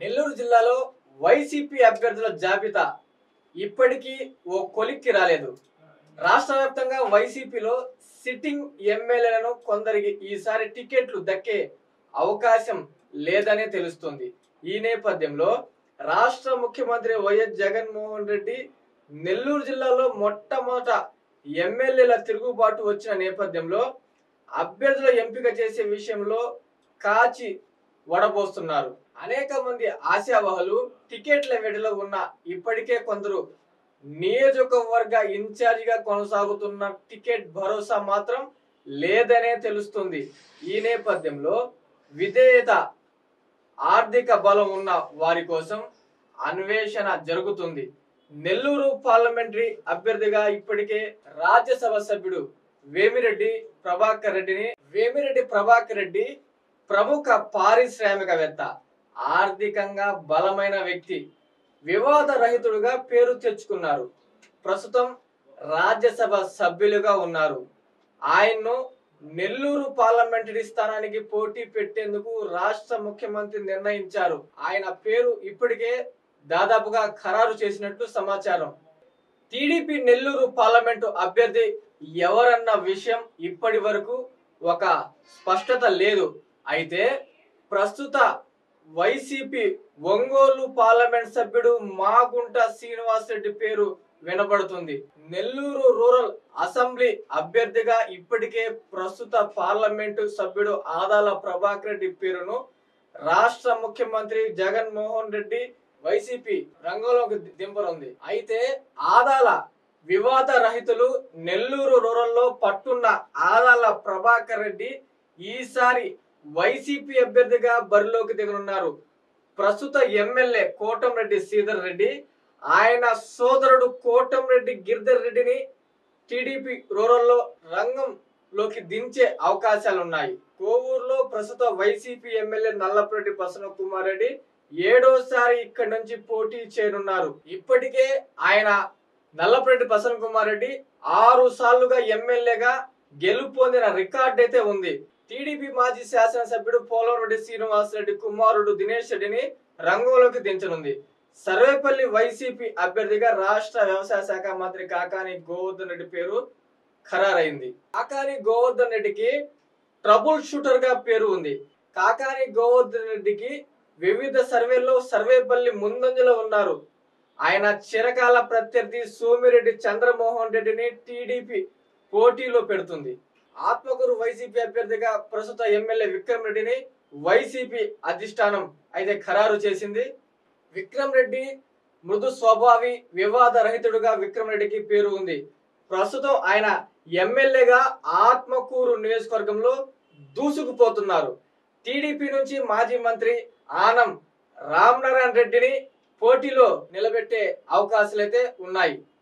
నెల్లూరు జిల్లాలో వైసీపీ అభ్యర్థుల జాబితా ఇప్పటికీ ఓ కొలిక్కి రాలేదు రాష్ట్ర వ్యాప్తంగా వైసీపీలో సిట్టింగ్ ఎమ్మెల్యేలను కొందరికి ఈసారి టికెట్లు దక్కే అవకాశం లేదనే తెలుస్తుంది ఈ నేపథ్యంలో రాష్ట్ర ముఖ్యమంత్రి వైఎస్ జగన్మోహన్ రెడ్డి నెల్లూరు జిల్లాలో మొట్టమొదట ఎమ్మెల్యేల తిరుగుబాటు వచ్చిన నేపథ్యంలో అభ్యర్థుల ఎంపిక చేసే విషయంలో కాచి వడబోస్తున్నారు అనేక మంది ఆశావహులు టికెట్ల వేటలో ఉన్న ఇప్పటికే కొందరు నియోజకవర్గ ఇన్ఛార్జిగా కొనసాగుతున్న టికెట్ భరోసా మాత్రం లేదనే తెలుస్తుంది ఈ నేపథ్యంలో విధేయత ఆర్థిక బలం ఉన్న వారి కోసం అన్వేషణ జరుగుతుంది నెల్లూరు పార్లమెంటరీ అభ్యర్థిగా ఇప్పటికే రాజ్యసభ సభ్యుడు వేమిరెడ్డి ప్రభాకర్ రెడ్డిని వేమిరెడ్డి ప్రభాకర్ రెడ్డి ప్రముఖ పారిశ్రామికవేత్త ఆర్థికంగా బలమైన వ్యక్తి వివాద రహితుడుగా పేరు తెచ్చుకున్నారు ప్రస్తుతం రాజ్యసభ సభ్యులుగా ఉన్నారు ఆయన్ను నెల్లూరు పార్లమెంటరీ స్థానానికి పోటీ పెట్టేందుకు రాష్ట్ర ముఖ్యమంత్రి నిర్ణయించారు ఆయన పేరు ఇప్పటికే దాదాపుగా ఖరారు చేసినట్లు సమాచారం టీడీపీ నెల్లూరు పార్లమెంటు అభ్యర్థి ఎవరన్న విషయం ఇప్పటి వరకు ఒక స్పష్టత లేదు అయితే ప్రస్తుత వైసీపీ ఒంగోలు పార్లమెంట్ సభ్యుడు మాగుంట శ్రీనివాస్ రెడ్డి పేరు వినబడుతుంది నెల్లూరు రూరల్ అసెంబ్లీ అభ్యర్థిగా ఇప్పటికే ప్రస్తుత పార్లమెంటు సభ్యుడు ఆదాల ప్రభాకర్ రెడ్డి పేరును రాష్ట్ర ముఖ్యమంత్రి జగన్మోహన్ రెడ్డి వైసీపీ రంగంలోకి దింపనుంది అయితే ఆదాల వివాద రహితులు నెల్లూరు రూరల్లో పట్టున్న ఆదాల ప్రభాకర్ రెడ్డి ఈసారి వైసీపీ అభ్యర్థిగా బరిలోకి దిగనున్నారు ప్రస్తుత ఎమ్మెల్యే కోటంరెడ్డి శ్రీధర్ రెడ్డి ఆయన సోదరుడు కోటంరెడ్డి గిరిధర్ రెడ్డిని టీడీపీ రూరల్లో రంగంలోకి దించే అవకాశాలున్నాయి కోవూరులో ప్రస్తుత వైసీపీ ఎమ్మెల్యే నల్లపరెడ్డి ప్రసన్న కుమార్ రెడ్డి ఏడోసారి ఇక్కడి నుంచి పోటీ చేయనున్నారు ఇప్పటికే ఆయన నల్లపరెడ్డి ప్రసన్న కుమార్ రెడ్డి ఆరు సార్లుగా ఎమ్మెల్యేగా గెలుపొందిన రికార్డ్ అయితే ఉంది టీడీపీ మాజీ శాసనసభ్యుడు పోలవరెడ్డి శ్రీనివాస్ రెడ్డి కుమారుడు దినేష్ రెడ్డిని రంగంలోకి దించనుంది సర్వేపల్లి వైసీపీ అభ్యర్థిగా రాష్ట్ర వ్యవసాయ శాఖ మంత్రి కాకాని గోవర్ధన్ రెడ్డి పేరు ఖరారైంది కాకాని గోవర్ధన్ రెడ్డికి ట్రబుల్ షూటర్ గా పేరు ఉంది కాకాని గోవర్ధన్ రెడ్డికి వివిధ సర్వేల్లో సర్వేపల్లి ముందంజలో ఉన్నారు ఆయన చిరకాల ప్రత్యర్థి సోమిరెడ్డి చంద్రమోహన్ రెడ్డిని టీడీపీ పోటీలో పెడుతుంది ఆత్మకూరు వైసీపీ అభ్యర్థిగా ప్రస్తుత ఎమ్మెల్యే విక్రమ్ రెడ్డిని వైసీపీ అధిష్టానం అయితే ఖరారు చేసింది విక్రమ్ రెడ్డి మృదు స్వభావి వివాద రహితుడుగా విక్రమ్ రెడ్డికి పేరు ఉంది ప్రస్తుతం ఆయన ఎమ్మెల్యేగా ఆత్మకూరు నియోజకవర్గంలో దూసుకుపోతున్నారు టీడీపీ నుంచి మాజీ మంత్రి ఆనం రామనారాయణ రెడ్డిని పోటీలో నిలబెట్టే అవకాశాలైతే ఉన్నాయి